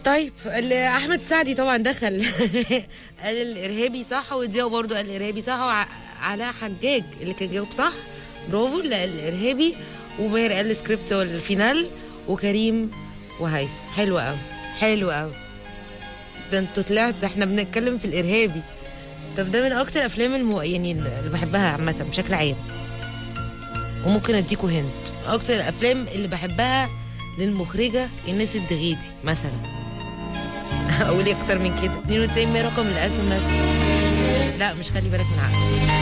طيب ال- احمد سعدي طبعا دخل قال الارهابي صح ودياو برضو قال الارهابي صح وعلاء حجاج اللي كان جاوب صح برافو اللي قال الارهابي وماهر قال السكريبت والفينال وكريم وهيثم حلو قوي حلو قوي ده انتوا طلعت ده احنا بنتكلم في الارهابي طب ده من اكتر الافلام المو... يعني اللي بحبها عامه بشكل عام وممكن اديكوا هنت اكتر الافلام اللي بحبها للمخرجه الناس الدغيدي مثلا اقول إيه اكتر من كده 92 رقم الاس ام اس لا مش خلي بالك من عقلي